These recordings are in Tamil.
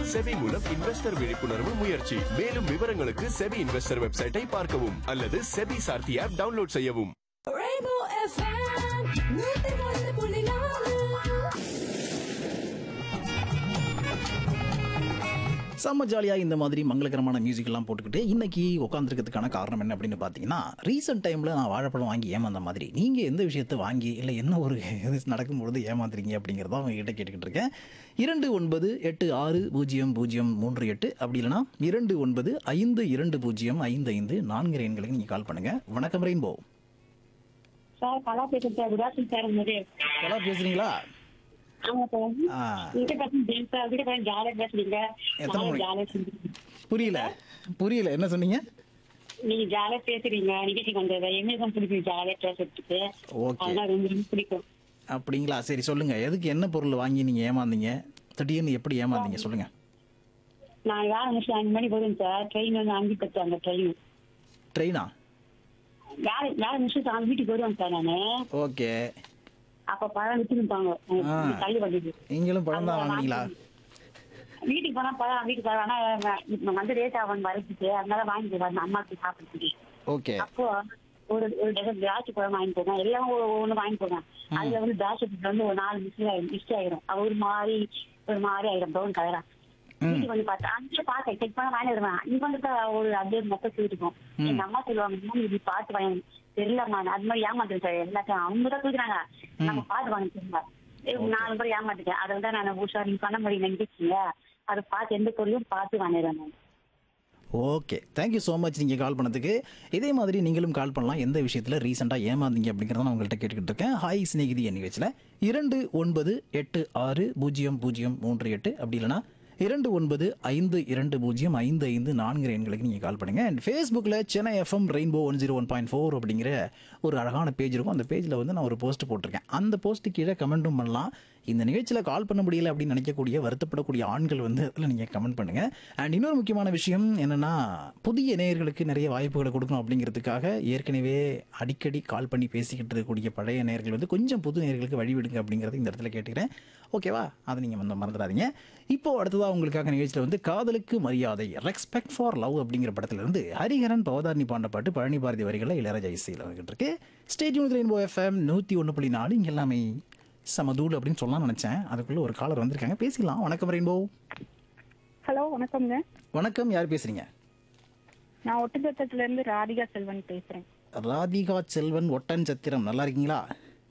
செபி மூலம் இன்வெஸ்டர் விழிப்புணர்வு முயற்சி மேலும் விவரங்களுக்கு செபி இன்வெஸ்டர் வெப்சைட்டை பார்க்கவும் அல்லது செபி சார்த்தி ஆப் டவுன்லோட் செய்யவும் Rainbow FM, நூத்தி ஒன்று புள்ளி நாலு. செம்ம ஜாலியாக இந்த மாதிரி மங்களகரமான மியூசிக் எல்லாம் போட்டுக்கிட்டு இன்னைக்கு உட்காந்துருக்கிறதுக்கான காரணம் என்ன அப்படின்னு பார்த்தீங்கன்னா ரீசெண்ட் டைமில் நான் வாழைப்பழம் வாங்கி ஏமாந்த மாதிரி நீங்கள் எந்த விஷயத்தை வாங்கி இல்லை என்ன ஒரு இது நடக்கும்பொழுது ஏமாத்துறீங்க அப்படிங்கிறத உங்ககிட்ட கேட்டுக்கிட்டு இருக்கேன் இரண்டு ஒன்பது எட்டு ஆறு பூஜ்ஜியம் பூஜ்ஜியம் மூன்று எட்டு அப்படி இல்லைனா இரண்டு ஒன்பது ஐந்து இரண்டு பூஜ்ஜியம் ஐந்து ஐந்து நான்கு எண்களுக்கு நீங்கள் கால் பண்ணுங்கள் வணக்கம் ரெயின்போ சார் கலா பேசுறேன் சார் குட் ஆஃப்டர்நூன் சார் உங்க நல்லா பேசுகிறீங்களா ஆமா சார் ஆ வீட்டை பத்தி ஜெயின் சார் வீட்டை பத்தி ஜாலியா பேசுறீங்க எத்தனை நானும் மணி? ஜாலியா செஞ்சுருக்கேன் புரியல புரியல என்ன சொன்னீங்க நீங்க ஜாலியா பேசுறீங்க நிகழ்ச்சிக்கு வந்தது எங்களுக்கும் பிடிக்கும் ஜாலியா பேசுறதுக்கு ஓகே அதெல்லாம் ரொம்ப ரொம்ப பிடிக்கும் அப்படிங்களா சரி சொல்லுங்க எதுக்கு என்ன பொருள் வாங்கி நீங்க ஏமாந்தீங்க திடீர்னு எப்படி ஏமாந்தீங்க சொல்லுங்க நான் வேலை முடிச்சு அஞ்சு மணி போதும் சார் ட்ரெயின் வந்து அஞ்சு பத்து அந்த ட்ரெயின் ட்ரெயினா வேலை வேலை முடிச்சு அஞ்சு வீட்டுக்கு வருவேன் சார் நானு ஓகே அப்ப பழம் வித்துருப்பாங்க ஆ. தள்ளி வந்தது நீங்களும் பழம் தான் வாங்குனீங்களா வீட்டுக்கு போனா பழம் வீட்டுக்கு வர ஆனா இப்ப வந்து ரேட் ஆகும் வரைக்கும் அதனால வாங்கிட்டு வரணும் அம்மாக்கு சாப்பிடுறதுக்கு ஓகே அப்போ ஒரு ஒரு டஜன் திராட்சை பழம் வாங்கி போவேன் எல்லாம் ஒரு- ஒண்ணு வாங்கி போவேன் அதுல வந்து திராட்சை பழம் வந்து ஒரு நாலு மிஸ் ஆயிரும் மிஸ் ஆயிரும் அது ஒரு மாதிரி ஒரு மாதிரி ஆயிரும் ப்ரௌன் கலரா வீட்டுக்கு வந்து பார்த்தா அங்கே பார்த்தேன் செக் பண்ண வாங்கி வருவேன் இங்க வந்து ஒரு அப்படியே மொத்த இருக்கும் எங்க அம்மா சொல்லுவாங்க "அம்மா, இப்படி பார்த்து வாங்கி தெரியலம்மா அது மாதிரி ஏமாத்துறேன் சார் எல்லாத்தையும் அவங்க தான் கொடுக்குறாங்க நம்ம பார்த்து வாங்கி தெரியுமா நாலு முறை ஏமாத்திட்டேன் அதை வந்து நான் உஷா நீங்க பண்ண முடியும் நினைச்சிங்க அதை பார்த்து எந்த பொருளையும் பார்த்து வாங்கிடுவேன் நான் ஓகே தேங்க்யூ ஸோ மச் நீங்கள் கால் பண்ணதுக்கு இதே மாதிரி நீங்களும் கால் பண்ணலாம் எந்த விஷயத்தில் ரீசெண்டாக ஏமாந்தீங்க அப்படிங்கிறத நான் உங்கள்கிட்ட கேட்டுக்கிட்டு இருக்கேன் ஹாய் சிநேகிதி என் நிகழ்ச்சியில் இரண்டு ஒன்பது எட்டு ஆறு பூஜ்ஜியம் பூஜ்ஜியம் மூன்று எட்டு அப்படி இல்லைனா இரண்டு ஒன்பது ஐந்து இரண்டு பூஜ்ஜியம் ஐந்து ஐந்து நான்கு எண்களுக்கு நீங்கள் கால் பண்ணுங்கள் அண்ட் ஃபேஸ்புக்கில் Chennai FM rainbow one zero one point four அப்படிங்கிற ஒரு அழகான பேஜ் இருக்கும் அந்த பேஜில் வந்து நான் ஒரு போஸ்ட் போட்டிருக்கேன் அந்த போஸ்ட்டு கீழே கமெண்ட்டும் பண்ணலாம் இந்த நிகழ்ச்சியில் கால் பண்ண முடியல அப்படின்னு நினைக்கக்கூடிய வருத்தப்படக்கூடிய ஆண்கள் வந்து அதில் நீங்கள் கமெண்ட் பண்ணுங்கள் அண்ட் இன்னொரு முக்கியமான விஷயம் என்னென்னா புதிய நேயர்களுக்கு நிறைய வாய்ப்புகளை கொடுக்கணும் அப்படிங்கிறதுக்காக ஏற்கனவே அடிக்கடி கால் பண்ணி பேசிக்கிட்டு இருக்கக்கூடிய பழைய நேயர்கள் வந்து கொஞ்சம் புது நேயர்களுக்கு வழிவிடுங்க அப்படிங்கிறத இந்த இடத்துல கேட்டுக்கிறேன் ஓகேவா அதை நீங்கள் வந்து மறந்துடாதீங்க இப்போ அடுத்ததாக உங்களுக்காக நிகழ்ச்சியில் வந்து காதலுக்கு மரியாதை ரெஸ்பெக்ட் ஃபார் லவ் அப்படிங்கிற படத்துல இருந்து ஹரிஹரன் பவதாரணி பாண்ட பாட்டு பழனி பாரதி வரிகளில் இளையராஜா இசையில் வந்துகிட்டு இருக்கு ஸ்டேட்யூன் ரெயின்போ எஃப்எம் நூற்றி ஒன்று புள்ளி நாலு இங்கே எல்லாமே சமதூள் அப்படின்னு சொல்லலாம் நினச்சேன் அதுக்குள்ளே ஒரு காலர் வந்திருக்காங்க பேசிடலாம் வணக்கம் ரெயின்போ ஹலோ வணக்கம்ங்க வணக்கம் யார் பேசுறீங்க நான் ஒட்டச்சத்திரத்துல இருந்து ராதிகா செல்வன் பேசுறேன் ராதிகா செல்வன் ஒட்டன் சத்திரம் நல்லா இருக்கீங்களா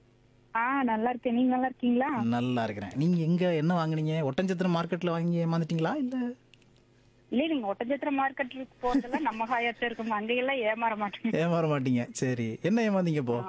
ஆ நல்லா இருக்கேன் நீங்க நல்லா இருக்கீங்களா நல்லா இருக்கிறேன் நீங்கள் எங்கே என்ன வாங்குனீங்க ஒட்டன்சத்திரம் மார்க்கெட்டில் வாங்கி ஏமாந்துட்டீங்களா இல்லை இல்ல நீங்க ஒட்டச்சத்திரம் மார்க்கெட்டுக்கு போறதெல்லாம் நம்ம ஹாயாத்தான் இருக்கும் அங்கெல்லாம் ஏமாற மாட்டேங்க ஏமாற மாட்டீங்க சரி என்ன ஏமாந்தீங்க இப்போ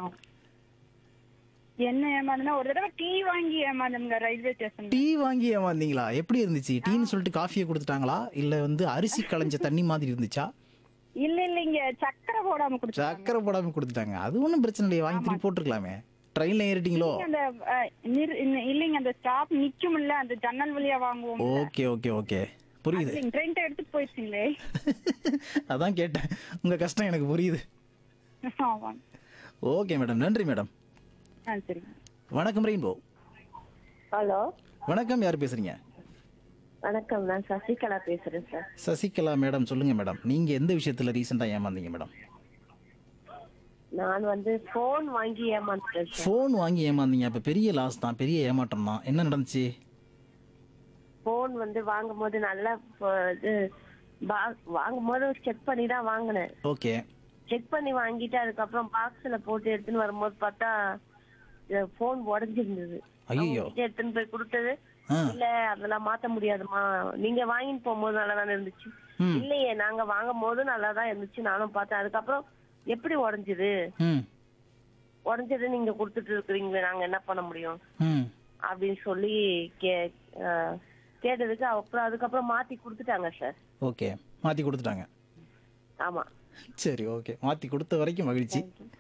என்ன ஏமாந்தனா ஒரு தடவை டீ வாங்கி ஏமாந்தங்க ரயில்வே ஸ்டேஷன் டீ வாங்கி ஏமாந்தீங்களா எப்படி இருந்துச்சு டீன்னு சொல்லிட்டு காஃபியை கொடுத்துட்டாங்களா இல்லை வந்து அரிசி களைஞ்ச தண்ணி மாதிரி இருந்துச்சா இல்ல இல்ல இங்க சக்கரை போடாம கொடுத்தாங்க சக்கரை போடாமல் கொடுத்துட்டாங்க அது ஒன்றும் பிரச்சனை இல்லையே வாங்கி திருப்பி போட்டிருக்கலாமே ட்ரெயினில் ஏறிட்டீங்களோ அந்த அஹ், நிறு- இன்ன- இல்லைங்க அந்த ஸ்டாப் நிக்கும் இல்ல அந்த ஜன்னல் வழியா வாங்குவோம் ஓகே ஓகே ஓகே புரியுது ட்ரெயின் எடுத்துட்டு போயிடுச்சுங்களே அதான் கேட்டேன் உங்கள் கஷ்டம் எனக்கு புரியுது ஆமாங்க ஓகே மேடம் நன்றி மேடம் ஆ சரிங்க வணக்கம் ரெயின்போ ஹலோ வணக்கம் யார் பேசுறீங்க வணக்கம் நான் சசிகலா பேசுறேன் சார் சசிகலா மேடம் சொல்லுங்க மேடம் நீங்க எந்த விஷயத்துல ரீசெண்டா ஏமாந்தீங்க மேடம் நான் வந்து போன் வாங்கி ஏமாந்துட்டேன் சார் ஃபோன் வாங்கி ஏமாந்தீங்க அப்ப பெரிய லாஸ் தான் பெரிய ஏமாற்றம் தான் என்ன நடந்துச்சு போன் வந்து வாங்கும் போது நல்லா ப- இது பா- வாங்கும் போது செக் பண்ணி தான் வாங்கினேன் ஓகே செக் பண்ணி வாங்கிட்டு அதுக்கப்புறம் பாக்ஸ்ல போட்டு எடுத்துன்னு வரும்போது பார்த்தா போன் உடஞ்சிருந்தது ஐயையோ. அவங்ககிட்ட எடுத்துன்னு போய் கொடுத்தது ஆ. இல்ல அதெல்லாம் மாத்த முடியாதுமா நீங்க வாங்கிட்டு போகும்போது நல்லா தானே இருந்துச்சு ம். இல்லையே நாங்க வாங்கும் போது நல்லா தான் இருந்துச்சு நானும் பார்த்தேன் அதுக்கப்புறம் எப்படி உடஞ்சது ம் உடஞ்சது நீங்க கொடுத்துட்டு இருக்கிறீங்களே நாங்க என்ன பண்ண முடியும் ம் அப்படின்னு சொல்லி கே அஹ் கேட்டதுக்கு அப்புறம் அதுக்கப்புறம் மாத்தி கொடுத்துட்டாங்க சார் ஓகே மாத்தி கொடுத்துட்டாங்க ஆமா சரி ஓகே மாத்தி கொடுத்த வரைக்கும் மகிழ்ச்சி